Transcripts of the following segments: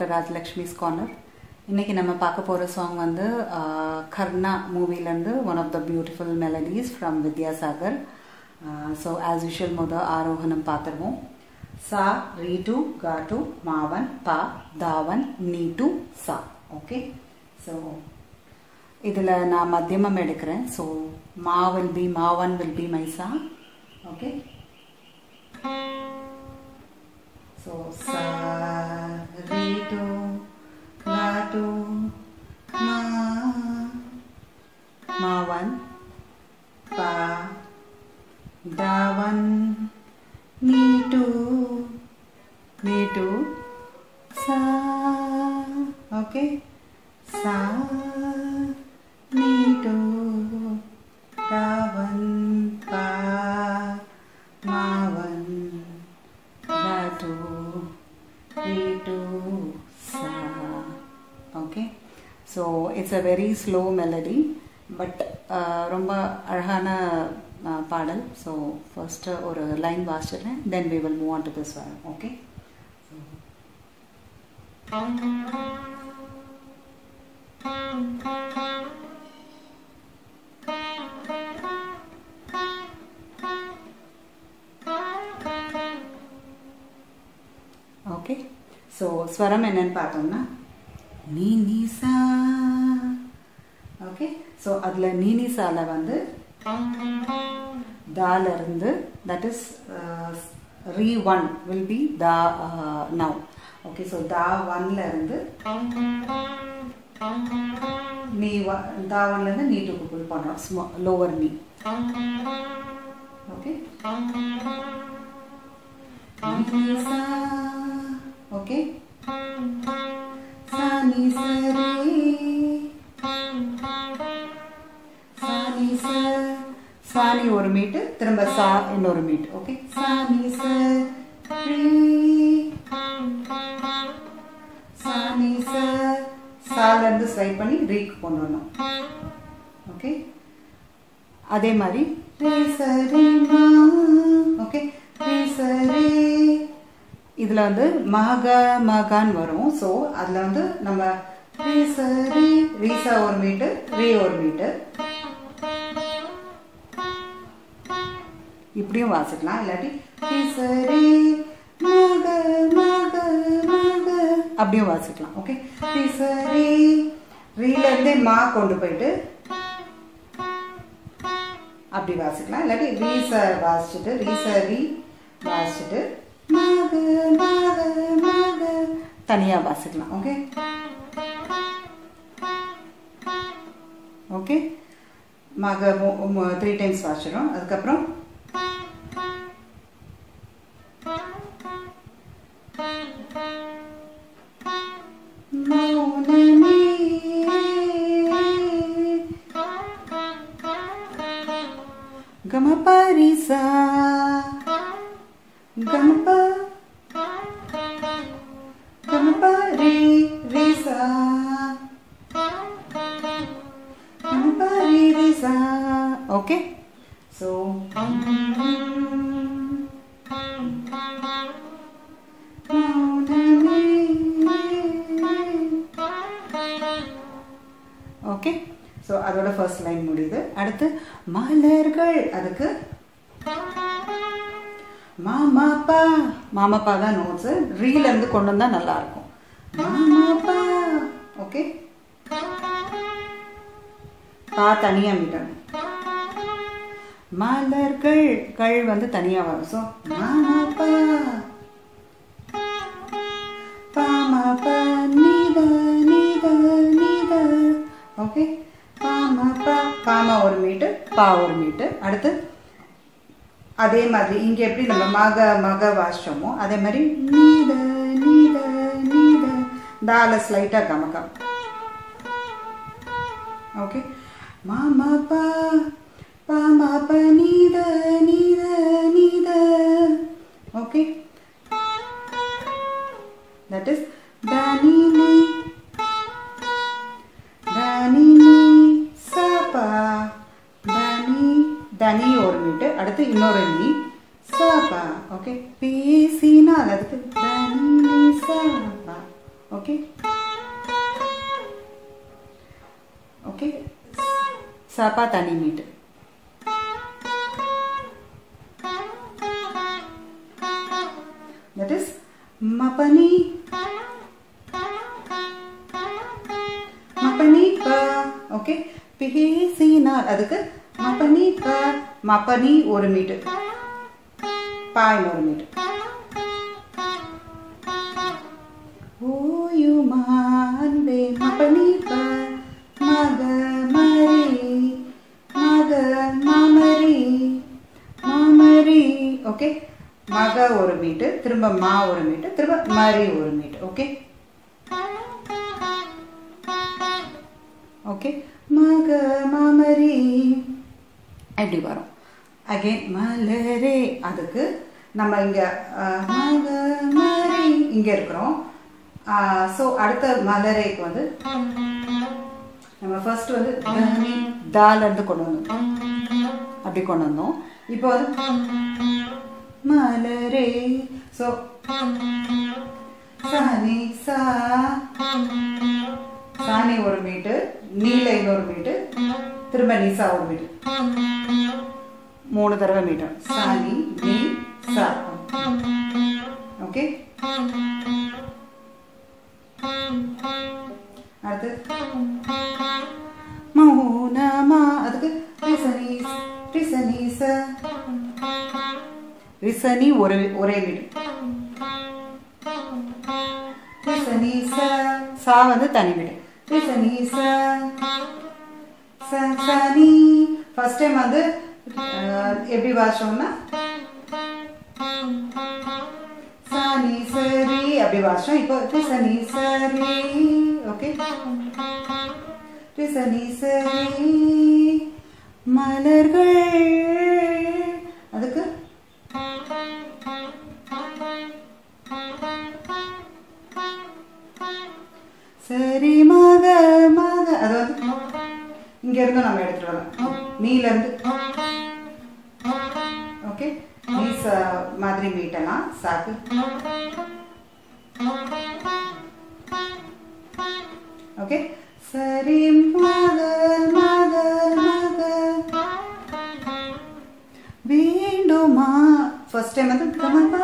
Doctor ராஜலக்ஷ்மிஸ் corner இன்னைக்கு நம்ம பார்க்க போகிற சாங் வந்து ஆஹ், கர்ணா மூவிலேருந்து one of the beautiful melodies from Vidyasagar so as usual முத ஆரோகணம் பார்த்துருவோம் சா ரீ டு கா டு மாவன் பா தாவன் நீ டு சா ஓகே ஸோ இதில் நான் மத்தியமம் எடுக்கிறேன் ஸோ மா வில் பி மாவன் வில் பி மை சா okay So sa re do la do ma ma one pa da one ni two ni two sa okay sa ni two da one pa ma one Ratu, Ritu, Sa. Okay, so it's a very slow melody, but uh, ரொம்ப அழகான uh, பாடல் so first ஒரு line வாசிச்சிடுறேன் then we will move on to this one okay okay so ஸ்வரம் என்னன்னு பார்த்தோம்னா நீ நீசா okay so அதில் நீனிசால வந்து தால இருந்து தட் இஸ் ரீ ஒன் வில் பி தா நவ் ஓகே ஸோ தா ஒன்ல இருந்து நீ வ- தா ஒன்ல இருந்து நீ டூக்கு புல் பண்ணுறோம் ஸ்மோ லோவர் நீ ஓகே நீசா ஓகே சா நீ சரி சானி ச சானி ஒரு மீட்டு திரும்ப சா இன்னொரு மீட் ஓகே சானி ச ரீ சானி ச சால இருந்து ஸ்வைப் பண்ணி ரீக்கு கொண்டு வரணும் ஓகே அதே மாதிரி ரே ச ரே மா ஓகே ரே ச ரே இதில் வந்து மக மகான்னு வரும் ஸோ அதில் வந்து நம்ம ரே ச ரீ ரீசா ஒரு மீட்டு ரே ஒரு மீட்டு இப்படியும் வாசிக்கலாம் இல்லாட்டி ரே ச ரே மக மக மக அப்படியும் வாசிக்கலாம் ஓகே ரே ச ரே ரீல இருந்தே மா கொண்டு போயிட்டு அப்படி வாசிக்கலாம் இல்லாட்டி ரீச வாசிச்சுட்டு ரீச ரீ வாசிச்சுட்டு மக மக மக தனியா வாசிக்கலாம் ஓகே ஓகே மக த்ரீ டைம்ஸ் வாசிச்சிடும் அதுக்கப்புறம் கமபரிசா கமப கமபரி ரிசா கமபரி ரிசா ஓகே ஸோ ஓகே ஸோ அதோட ஃபர்ஸ்ட் லைன் முடியுது அடுத்து மலர்கள் அதுக்கு மாமாப்பா மாமாப்பா தான் நோட்ஸு ரீல இருந்து கொண்டு வந்தா நல்லா இருக்கும் மாமாப்பா ஓகே பா தனியா மீட்டணும் மலர்கள் கள் வந்து தனியா வரும் ஸோ மாமாப்பா பாமாப்பா நீத நீத நீத ஓகே பாமாப்பா பாமா ஒரு மீட்டு பா ஒரு மீட்டு அடுத்து அதே மாதிரி இங்கே எப்படி நம்ம மக மக வாசிச்சோமோ அதே மாதிரி நீத நீத நீத தால ஸ்லைட்டாக கமகம் ஓகே மாமா பா பாமா ப நீத நீத நீத ஓகே தட் இஸ் தனினி தனினி சபா தனி தனி ஒரு மீட்டு அடுத்து இன்னொரு நீ சபா ஓகே பேசினா அதுக்கு தனி சபா ஓகே ஓகே சபா தனி மீட்டு that is mapani மப்பனி ப ஓகே பிஹேசினால் அதுக்கு மப்பனி ப மப்பனி ஒரு மீட்டு பாய் ஒரு மீட்டு ஓயுமா அன்பே மப்பனி ப மக மரி மக மாமரி மாமரி ஓகே மக ஒரு மீட்டு திரும்ப மா ஒரு மீட்டு திரும்ப மரி ஒரு மீட்டு ஓகே ஓகே மக மாமரி எப்படி வரும் அகைன் மலரே அதுக்கு நம்ம இங்கே மக மரி இங்கே இருக்கிறோம் ஸோ அடுத்த மலரேக்கு வந்து நம்ம ஃபர்ஸ்ட் வந்து தனி தால இருந்து கொண்டு வந்தோம் அப்படி கொண்டு வந்தோம் இப்போ வந்து மலரே ஸோ சனி சா சாணி ஒரு மீட்டு நீல இன்னொரு மீட்டு திரும்ப நிசா ஒரு மீட்டு மூணு தடவை மீட்டர் சாணி நீ சா ஓகே அடுத்து மௌனமா அதுக்கு ரிசனி ரிசனி ச ரிசனி ஒரு ஒரே மீட்டு ரிசனி ச சா வந்து தனி வீடு ரிசனி ச ச சனி ஃபர்ஸ்ட் டைம் வந்து அஹ், எப்படி வாசிச்சோம்னா சனி சரி அப்படி வாசிச்சோம் இப்போ ரிசனி சரி ஓகே ரிசனி சரி மலர்கள் அதுக்கு சரி மக மக அது வந்து இங்க இருந்து நம்ம எடுத்துட்டு வரலாம் நீல இருந்து ஓகே நீ ச மாதிரி மீட்டலாம் சாக்கு ஓகே சரி மக மக மக வேண்டுமா ஃபர்ஸ்ட் டைம் வந்து கமபா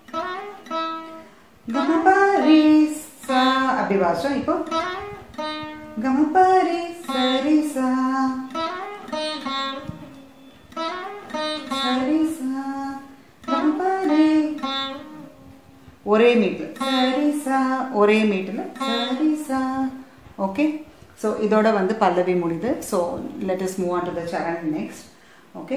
கமபாரி சா அப்படி வாசம் இப்போ கமபாரி சரி சா சரி சா கமபாரி ஒரே மீட்டு சரி சா ஒரே மீட்டில் சரி சா ஓகே ஸோ இதோட வந்து பல்லவி முடியுது so let's move on to the சரண் நெக்ஸ்ட் ஓகே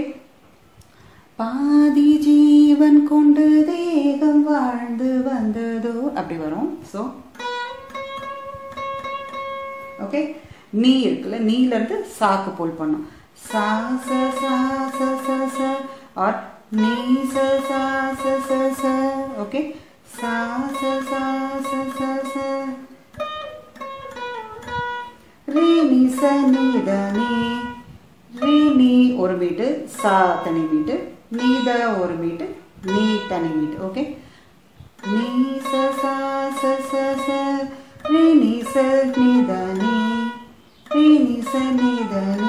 பாதி ஜீவன் கொண்டு தேகம் வாழ்ந்து வந்ததோ அப்படி வரும் ஸோ ஓகே நீ இருக்குல்ல நீல இருந்து சாக்கு புல் பண்ணும் சா ச சா ச ச ச ஆர் நீ ச சா ச ச ச ஓகே சா ச சா ச ச ச ரீ நீ ச நீ த நீ ரீ நீ ஒரு மீட்டு சா தனி மீட்டு நீ த ஒரு மீட்டு நீ தனி மீட்டு ஓகே நீ ச சா ச ச ச ரீ நீ ச நீ த நீ ரீ நீ ச நீ த நீ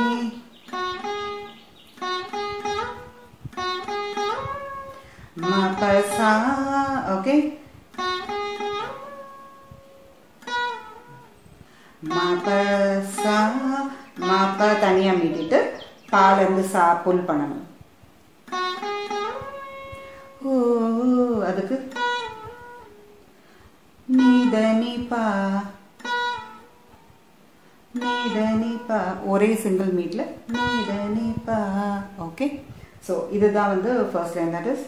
ம ப சா ஓகே ம ப சா ம ப தனியா மீட்டிட்டு பால இருந்து சா புல் பண்ணணும் ஓ அதுக்கு நீதனி பா நீதனி பா ஒரே சிங்கிள் மீட்ல நீதனி பா ஓகே ஸோ இதுதான் வந்து first line that is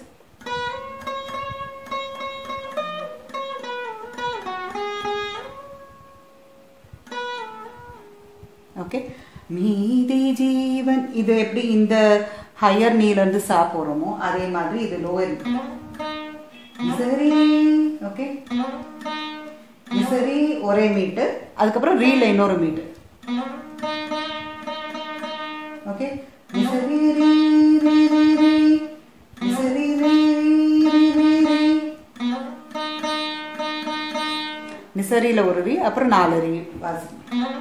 okay மீதி ஜீவன் இது எப்படி இந்த ஹையர் நீலேருந்து சா போகிறோமோ அதே மாதிரி இது லோவர் சரி ஓகே சரி ஒரே மீட்டு அதுக்கப்புறம் ரீல இன்னொரு மீட்டு ஓகே சரி ரீ ரீ ரீ ரீ சரி ரீ ரீ ரீ ரீ நிசரியில் ஒரு ரீ அப்புறம் நாலு ரீ வாசி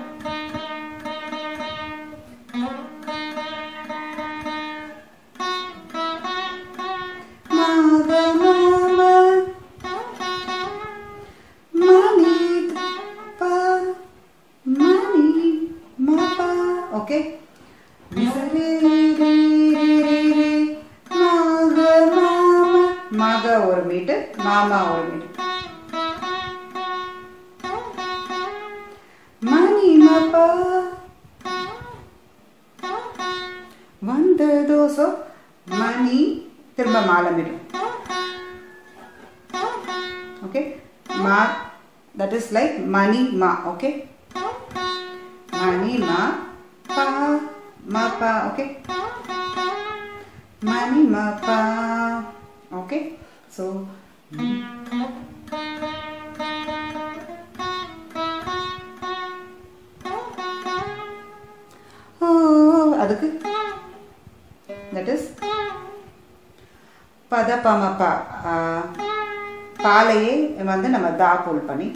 மாக மாம மணி பா மணி மபா ஓகே மாக மாமா மாக ஒரு மீட்டு மாமா ஒரு மீட்டு மணி மபா வந்ததோ ஸோ மணி திரும்ப மாலை மீட்டு okay ma that is like mani ma okay mani ma pa ma pa okay mani ma pa okay so oh அதுக்கு that is பத பமப்பா பாலையே வந்து நம்ம தா புல் பண்ணி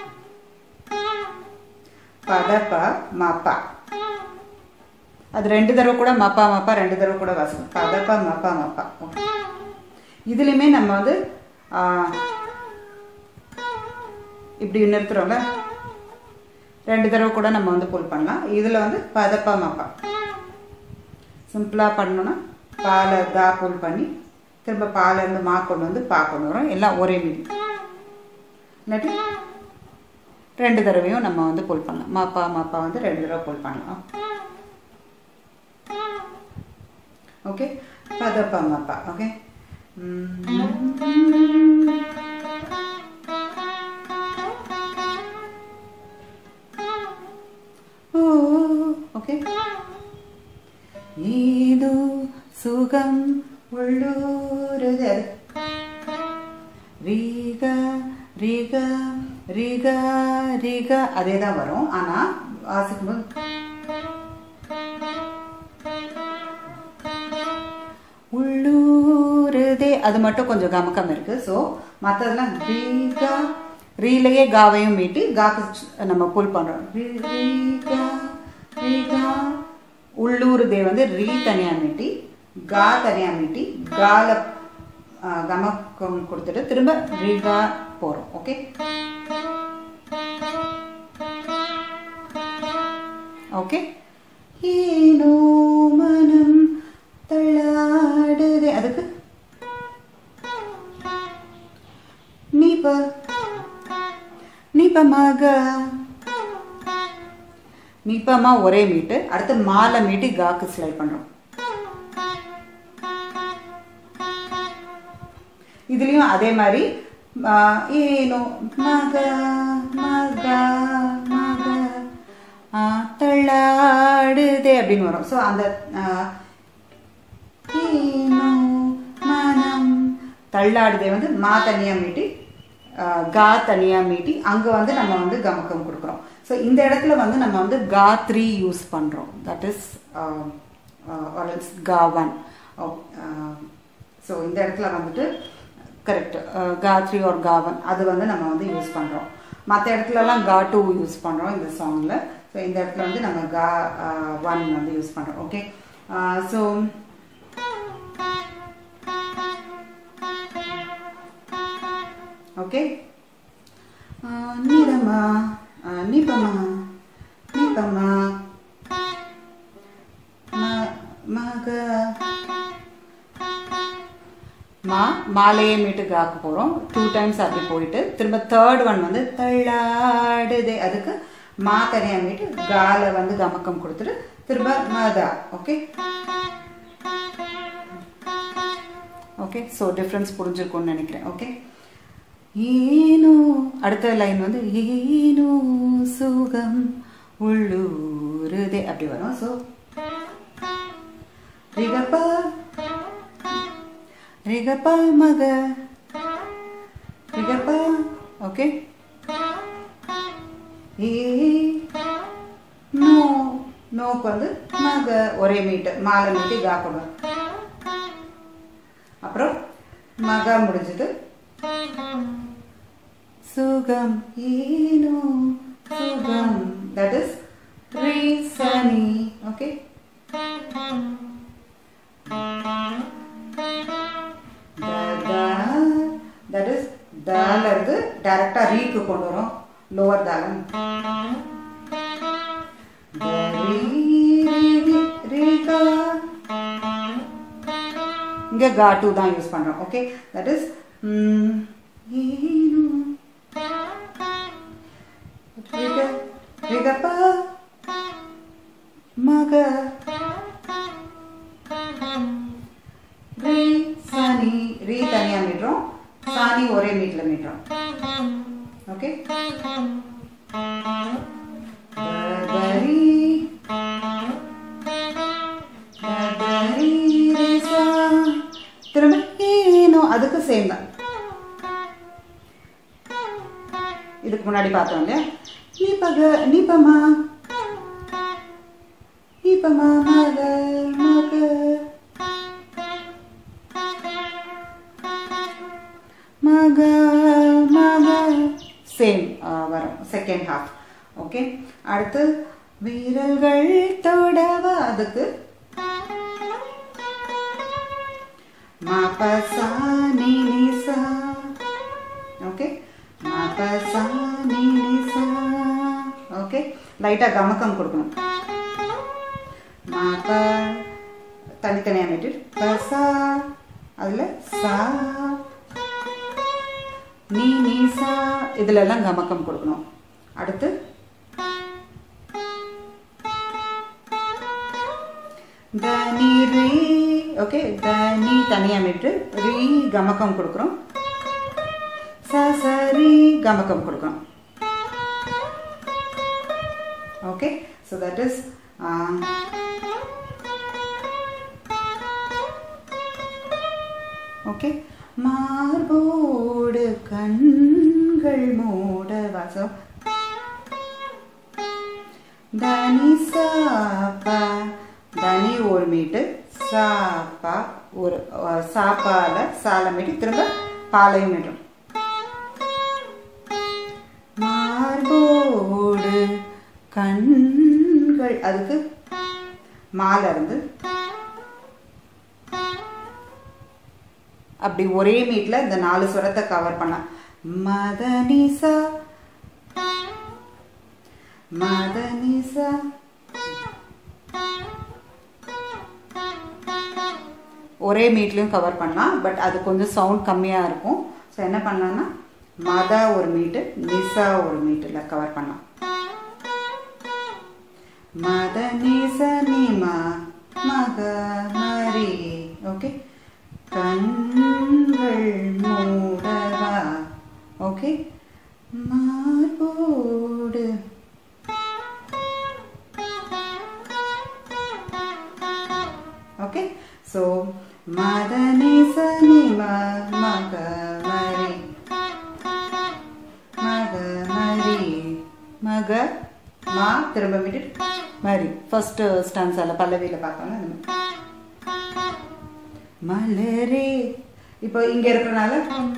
பதப்ப மப்பா அது ரெண்டு தடவை கூட மப்பா மப்பா ரெண்டு தடவை கூட வாசணும் பதப்பா மப்பா மப்பா ஓகே இதுலேயுமே நம்ம வந்து ஆ, இப்படி நிறுத்துறோம்ல ரெண்டு தடவை கூட நம்ம வந்து புல் பண்ணலாம் இதில் வந்து பதப்பா மப்பா சிம்பிளாக பண்ணோன்னா பாலை தா புல் பண்ணி திரும்ப பாலேருந்து மா கொண்டு வந்து பா கொண்டு வரோம் எல்லாம் ஒரே மீதி இல்லாட்டி ரெண்டு தடவையும் நம்ம வந்து புல் பண்ணலாம் மாப்பா மாப்பா வந்து ரெண்டு தடவை புல் பண்ணலாம் ஓகே பதப்பா மாப்பா ஓகே ஓகே ஏதோ சுகம் உள்ளூருது ரீக ரீக ரீக ரீக அதே தான் வரும் ஆனால் வாசிக்கும்போது உள்ளூருதே அது மட்டும் கொஞ்சம் கமக்கம் இருக்கு ஸோ மற்றதெல்லாம் ரீகா ரீலையே காவையும் மீட்டி காக்கு நம்ம புல் பண்ணுறோம் ரீகா ரீகா உள்ளூருதே வந்து ரீ தனியாக மீட்டி கா தனியாக மீட்டி கால ஆ, கமக்கம் கொடுத்துட்டு திரும்ப ரீகா போகிறோம் ஓகே ஓகே ஏனோ மனம் தள்ளாடுதே அதுக்கு நீப்ப நீப்பமாக நீப்பமா ஒரே மீட்டு அடுத்து மாலை மீட்டி காக்கு ஸ்லைட் பண்றோம் இதுலயும் அதே மாதிரி ஆ, ஏனோ மக மக மக ஆ, தள்ளாடுதே அப்படின்னு வரும் ஸோ அந்த ஆ, ஏனோ மனம் தள்ளாடுதே வந்து மா தனியா மீட்டி ஆ, கா தனியா மீட்டி அங்க வந்து நம்ம வந்து கமக்கம் கொடுக்குறோம் ஸோ இந்த இடத்துல வந்து நம்ம வந்து கா த்ரீ யூஸ் பண்றோம் தட் இஸ் கா ஒன் ஸோ இந்த இடத்துல வந்துட்டு கரெக்ட் கா த்ரீ ஒரு கா ஒன் அது வந்து நம்ம வந்து யூஸ் பண்றோம் மற்ற இடத்துலலாம் கா டூ யூஸ் பண்றோம் இந்த சாங்ல ஸோ இந்த இடத்துல வந்து நம்ம கா ஒன் வந்து யூஸ் பண்றோம் ஓகே ஸோ ஓகே நீரம்மா நீப்பம்மா நீப்பம்மா ம- மக மா மாலையே மீட்டு காக்க போகிறோம் டூ டைம்ஸ் அப்படி போயிட்டு திரும்ப தேர்ட் ஒன் வந்து தள்ளாடுதே அதுக்கு மா தனியாக மீட்டு கால வந்து கமக்கம் கொடுத்துட்டு திரும்ப மதா ஓகே ஓகே ஸோ டிஃப்ரென்ஸ் புரிஞ்சிருக்கும்னு நினைக்கிறேன் ஓகே ஏனோ அடுத்த லைன் வந்து ஏனோ சுகம் உள்ளூருதே அப்படி வரும் ஸோ ரிகப்பா ரிகப்பா மக ரிகப்பா ஓகே ஏ நோ நோக்கு வந்து மக ஒரே மீட்டு மாலை மீட்டு கா கொண்டு வரும். அப்புறம் மக முடிஞ்சது சுகம் ஏனோ சுகம் that is re sani okay da da that is தால இருந்து டைரக்டா ரீக்கு கொண்டு வரும் லோவர் தாளம் த ரீ ரீ ரீ ரீ கா இங்க கா டூ தான் யூஸ் பண்றோம் ஓகே தட் இஸ் மக ரீ சனி ரீ தனியா மீட்டுறோம் சாணி ஒரே மீட்ல மீட்டுறோம் ஓகே கரி கரி ரிசா திரும்ப ஏனோ அதுக்கு சேம் தான் இதுக்கு முன்னாடி பார்த்தோம் இல்லையா நீ பக நீ பமா நீ பமா மக மக மக மக சேம் வரும் செகண்ட் ஹாஃப் ஓகே அடுத்து வீரர்கள் தொடவ அதுக்கு மாபசா நிசா ஓகே மாபசா நிசா ஓகே லைட்டாக கமக்கம் கொடுக்கணும் மாப தனித்தனியாக மீட்டு பசா அதில் சா நீ நீசா இதுல எல்லாம் கமக்கம் கொடுக்கணும் அடுத்து தனி ரீ ஓகே தனி தனியா மீட்டு ரீ கமக்கம் கொடுக்குறோம் சரி கமக்கம் கொடுக்குறோம் okay so that is okay மார்போடு கண்கள் மூட வாசம் தனி சாப்பா தனி ஒரு மீட்டு சாப்பா ஒரு சாப்பால சால மீட்டு திரும்ப பாலையும் மீட்டும் மார்போடு கண்கள் அதுக்கு மாலை இருந்து அப்படி ஒரே மீட்ல இந்த நாலு சுரத்தை கவர் பண்ண மதனிசா மதனிசா ஒரே மீட்லையும் கவர் பண்ணலாம் பட் அது கொஞ்சம் சவுண்ட் கம்மியாக இருக்கும் ஸோ என்ன பண்ணலாம்னா மத ஒரு மீட்டு நிசா ஒரு மீட்டில் கவர் பண்ணலாம் மத நிச நிமா மக மரி ஓகே கண்கள் மூடவா ஓகே மார்போடு ஓகே ஸோ மதனி சனி மக மரி மக மரி மக மா திரும்ப விட்டு மரி ஃபர்ஸ்ட் ஸ்டான்ஸால பல்லவியில் பார்க்கலாம் அந்த மாதிரி மலரே இப்போ இங்க இருக்கிறனால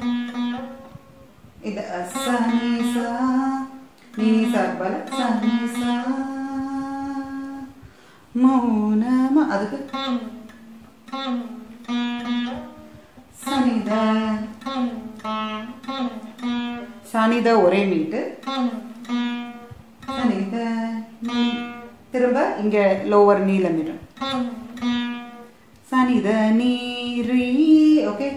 இது சனிசா நீசா பல சனிசா மௌனமா அதுக்கு சனித சனித ஒரே மீட்டு சனித திரும்ப இங்க லோவர் நீல மீட்டும் சனித நீரி ஓகே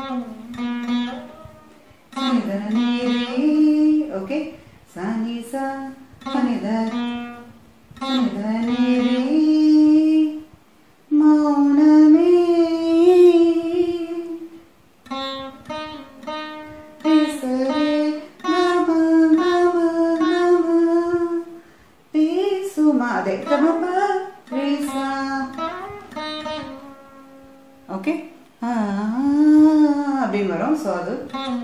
சனித நீரி ஓகே சனிச சனித சனித நீரி மௌனமே பேசரே கம கம கம பேசுமா அதே கம பேசா ஓகே அப்படின்னு வரும் ஸோ அது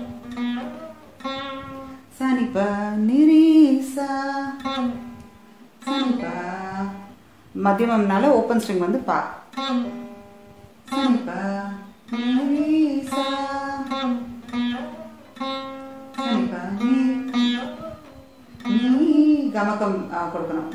சனிப்பா நிரீசா சனிப்பா மத்தியமம்னால ஓப்பன் ஸ்ட்ரிங் வந்து பா சனிப்பா நிரீசா சனிப்பா நிரீ கமக்கம் ஆ, கொடுக்கணும்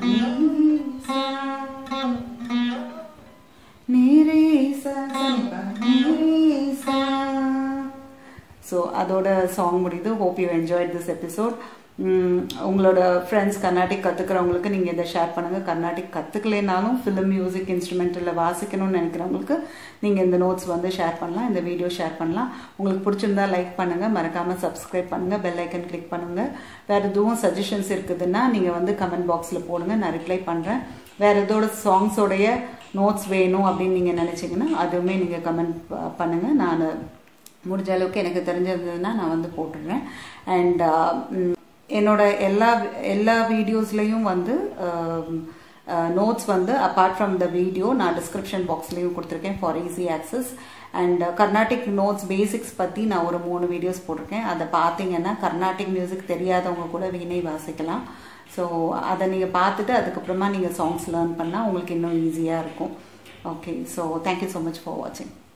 நீரேசா நீரேசா ஸோ அதோட சாங் முடியுது hope you enjoy this episode உங்களோட ஃப்ரெண்ட்ஸ் கர்நாடிக் கற்றுக்கிறவங்களுக்கு நீங்கள் இதை ஷேர் பண்ணுங்கள் கர்நாடிக் கற்றுக்கலைனாலும் ஃபிலிம் மியூசிக் இன்ஸ்ட்ருமெண்ட்டில் வாசிக்கணும்னு நினைக்கிறவங்களுக்கு நீங்கள் இந்த நோட்ஸ் வந்து ஷேர் பண்ணலாம் இந்த வீடியோ ஷேர் பண்ணலாம் உங்களுக்கு பிடிச்சிருந்தா லைக் பண்ணுங்கள் மறக்காமல் சப்ஸ்கிரைப் பண்ணுங்கள் பெல் ஐக்கன் கிளிக் பண்ணுங்கள் வேறு எதுவும் சஜஷன்ஸ் இருக்குதுன்னா நீங்கள் வந்து கமெண்ட் பாக்ஸில் போடுங்க நான் ரிப்ளை பண்ணுறேன் வேறு எதோட சாங்ஸோடைய நோட்ஸ் வேணும் அப்படின்னு நீங்கள் நினச்சிங்கன்னா அதுவுமே நீங்கள் கமெண்ட் பண்ணுங்கள் நான் முடிஞ்ச அளவுக்கு எனக்கு தெரிஞ்சதுன்னா நான் வந்து போட்டுடுறேன் அண்ட் என்னோட எல்லா எல்லா வீடியோஸ்லேயும் வந்து நோட்ஸ் வந்து அப்பார்ட் ஃப்ரம் த வீடியோ நான் டிஸ்கிரிப்ஷன் பாக்ஸ்லேயும் கொடுத்துருக்கேன் for easy access and Carnatic notes basics பற்றி நான் ஒரு மூணு வீடியோஸ் போட்டிருக்கேன் அதை பார்த்தீங்கன்னா கர்நாடிக் மியூசிக் தெரியாதவங்க கூட வீணை வாசிக்கலாம் ஸோ அதை நீங்கள் பார்த்துட்டு அதுக்கப்புறமா நீங்கள் சாங்ஸ் லேர்ன் பண்ணால் உங்களுக்கு இன்னும் ஈஸியாக இருக்கும் okay so thank you so much for வாட்சிங்